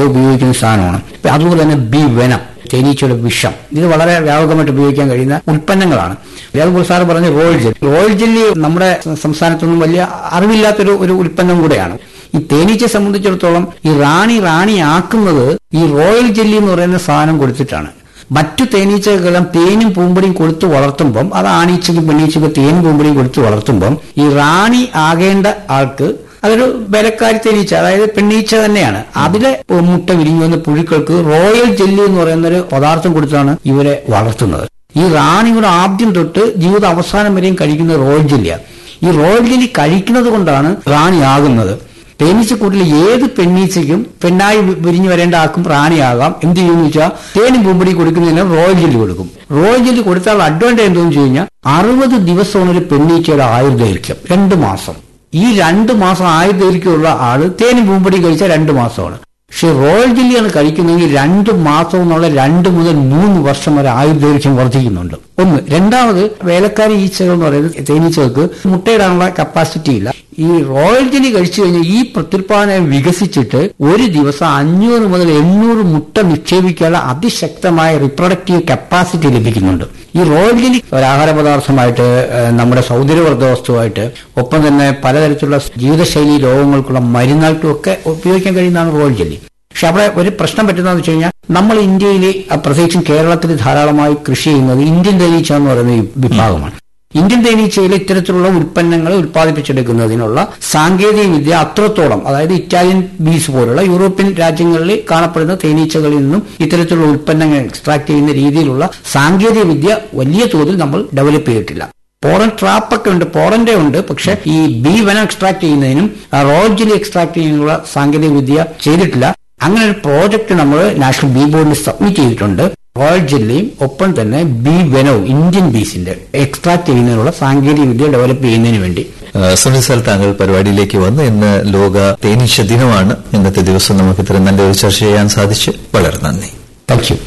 സ്ഥിരം ഉപയോഗിക്കുന്ന സാധനമാണ് ഇപ്പൊ അതുപോലെ തന്നെ ബി വെനം തേനീച്ചയുടെ വിഷം ഇത് വളരെ വ്യാപകമായിട്ട് ഉപയോഗിക്കാൻ കഴിയുന്ന ഉൽപ്പന്നങ്ങളാണ് അതുപോലെ സാർ പറഞ്ഞ റോയൽ ജെല്ലി റോയൽ ജെല്ലി നമ്മുടെ സംസ്ഥാനത്തൊന്നും വലിയ അറിവില്ലാത്തൊരു ഒരു ഉൽപ്പന്നം കൂടെയാണ് ഈ തേനീച്ചയെ സംബന്ധിച്ചിടത്തോളം ഈ റാണി റാണിയാക്കുന്നത് ഈ റോയൽ ജെല്ലി എന്ന് പറയുന്ന സാധനം കൊടുത്തിട്ടാണ് മറ്റു തേനീച്ചകളെല്ലാം തേനും പൂമ്പടിയും കൊടുത്ത് വളർത്തുമ്പം അത് ആണീച്ചയ്ക്കും പെണ്ണീച്ചയ്ക്കും തേനും പൂമ്പടിയും കൊടുത്ത് വളർത്തുമ്പം ഈ റാണി ആകേണ്ട ആൾക്ക് അതൊരു ബലക്കാരി തേനീച്ച അതായത് പെണ്ണീച്ച തന്നെയാണ് അതിലെ മുട്ട വിരിഞ്ഞു വന്ന പുഴുക്കൾക്ക് റോയൽ ജെല്ലി എന്ന് പറയുന്ന ഒരു പദാർത്ഥം കൊടുത്താണ് ഇവരെ വളർത്തുന്നത് ഈ റാണിയുടെ ആദ്യം തൊട്ട് ജീവിത അവസാനം വരെയും കഴിക്കുന്ന റോയൽ ജെല്ലിയാണ് ഈ റോയൽ ജെല്ലി കഴിക്കുന്നത് കൊണ്ടാണ് റാണിയാകുന്നത് തേനീച്ചക്കൂട്ടിൽ ഏത് പെണ്ണീച്ചയ്ക്കും പെണ്ണായി വി- വിരിഞ്ഞു വരേണ്ട ആൾക്കും റാണിയാകാം എന്ത് ചെയ്യുമെന്ന് വെച്ചാൽ തേനും പൂമ്പടി കൊടുക്കുന്നതിന് റോയൽ ജെല്ലി കൊടുക്കും റോയൽ ജെല്ലി കൊടുത്താൽ അഡ്വാൻറ്റേജ് എന്താണെന്ന് വെച്ച് കഴിഞ്ഞാൽ അറുപത് ദിവസമാണ് ഒരു പെണ്ണീച്ചയുടെ ആയുർദൈർഘ്യം രണ്ട് മാസം ഈ രണ്ട് മാസം ആയുർദൈർഘ്യമുള്ള ആള് തേനും പൂമ്പടി കഴിച്ചാൽ രണ്ട് മാസമാണ് പക്ഷെ റോയൽ ജെല്ലിയാണ് കഴിക്കുന്നതെങ്കിൽ രണ്ട് മാസം എന്നുള്ള രണ്ട് മുതൽ മൂന്ന് വർഷം വരെ ആയുർദൈർഘ്യം വർദ്ധിക്കുന്നുണ്ട് ഒന്ന് രണ്ടാമത് വേലക്കാരി ഈച്ചകൾ എന്ന് പറയുന്നത് തേനീച്ചകൾക്ക് മുട്ടയിടാനുള്ള കപ്പാസിറ്റി ഇല്ല ഈ റോയൽ ജെല്ലി കഴിച്ചു കഴിഞ്ഞാൽ ഈ പ്രത്യുൽപാദനം വികസിച്ചിട്ട് ഒരു ദിവസം അഞ്ഞൂറ് മുതൽ എണ്ണൂറ് മുട്ട നിക്ഷേപിക്കാനുള്ള അതിശക്തമായ റിപ്രൊഡക്റ്റീവ് കപ്പാസിറ്റി ലഭിക്കുന്നുണ്ട് ഈ റോയൽ ജെല്ലി ഒരു ആഹാര പദാർത്ഥമായിട്ട് ഏഹ്, നമ്മുടെ സൗന്ദര്യവർദ്ധ വസ്തുവായിട്ട് ഒപ്പം തന്നെ പലതരത്തിലുള്ള ജീവിതശൈലി രോഗങ്ങൾക്കുള്ള മരുന്നായിട്ടും ഒക്കെ ഉപയോഗിക്കാൻ കഴിയുന്നതാണ് റോയൽ ജെല്ലി പക്ഷെ അവിടെ ഒരു പ്രശ്നം പറ്റുന്നതെന്ന് വെച്ച് കഴിഞ്ഞാൽ നമ്മൾ ഇന്ത്യയിൽ പ്രത്യേകിച്ചും കേരളത്തിൽ ധാരാളമായി കൃഷി ചെയ്യുന്നത് ഇന്ത്യൻ തേനീച്ച എന്ന് പറയുന്ന ഈ വിഭാഗമാണ് ഇന്ത്യൻ തേനീച്ചയിൽ ഇത്തരത്തിലുള്ള ഉൽപ്പന്നങ്ങൾ ഉൽപ്പാദിപ്പിച്ചെടുക്കുന്നതിനുള്ള സാങ്കേതിക വിദ്യ അത്രത്തോളം അതായത് ഇറ്റാലിയൻ ബീസ് പോലുള്ള യൂറോപ്യൻ രാജ്യങ്ങളിൽ കാണപ്പെടുന്ന തേനീച്ചകളിൽ നിന്നും ഇത്തരത്തിലുള്ള ഉൽപ്പന്നങ്ങൾ എക്സ്ട്രാക്ട് ചെയ്യുന്ന രീതിയിലുള്ള സാങ്കേതിക വിദ്യ വലിയ തോതിൽ നമ്മൾ ഡെവലപ്പ് ചെയ്തിട്ടില്ല പോറൻ ട്രാപ്പൊക്കെ ഉണ്ട് പോറന്റെ ഉണ്ട് പക്ഷെ ഈ ബി വനം എക്സ്ട്രാക്ട് ചെയ്യുന്നതിനും റോയൽ ജെല്ലി എക്സ്ട്രാക്ട് ചെയ്യുന്നതിനുള്ള സാങ്കേതിക വിദ്യ ചെയ്തിട്ടില്ല അങ്ങനെ ഒരു പ്രോജക്റ്റ് നമ്മൾ നാഷണൽ ബി ബോർഡിന് സബ്മിറ്റ് ചെയ്തിട്ടുണ്ട് റോയൽ ജെല്ലിയും ഒപ്പം തന്നെ ബി വെനവും ഇന്ത്യൻ ബീസിന്റെ എക്സ്ട്രാക്ട് ചെയ്യുന്നതിനുള്ള സാങ്കേതിക വിദ്യ ഡെവലപ്പ് ചെയ്യുന്നതിന് വേണ്ടി ആ, സുനിൽ സാർ താങ്കൾ പരിപാടിയിലേക്ക് വന്ന് ഇന്ന് ലോക തേനീച്ച ദിനമാണ് ഇന്നത്തെ ദിവസം നമുക്ക് ഇത്രയും നല്ലൊരു ചർച്ച ചെയ്യാൻ സാധിച്ചു വളരെ നന്ദി താങ്ക് യു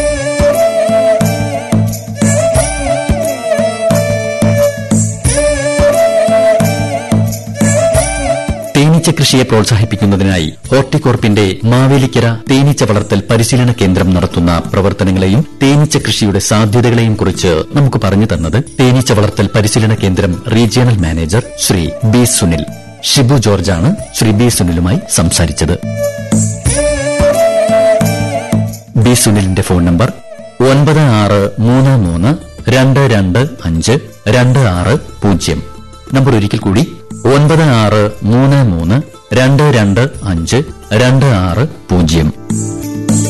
തേനീച്ച കൃഷിയെ പ്രോത്സാഹിപ്പിക്കുന്നതിനായി ഹോർട്ടികോർപ്പിന്റെ മാവേലിക്കര തേനീച്ച വളർത്തൽ പരിശീലന കേന്ദ്രം നടത്തുന്ന പ്രവർത്തനങ്ങളെയും തേനീച്ച കൃഷിയുടെ സാധ്യതകളെയും കുറിച്ച് നമുക്ക് പറഞ്ഞു തന്നത് തേനീച്ച വളർത്തൽ പരിശീലന കേന്ദ്രം regional manager Shri B Sunil Shibu ജോർജാണ് ശ്രീ ബി സുനിലുമായി സംസാരിച്ചത് ബി സുനിലിന്റെ ഫോൺ നമ്പർ ഒൻപത് ആറ് മൂന്ന് മൂന്ന് രണ്ട് രണ്ട് അഞ്ച് രണ്ട് ആറ് പൂജ്യം നമ്പർ ഒരിക്കൽ കൂടി ഒൻപത് ആറ് മൂന്ന് മൂന്ന് രണ്ട് രണ്ട് അഞ്ച് രണ്ട് ആറ് പൂജ്യം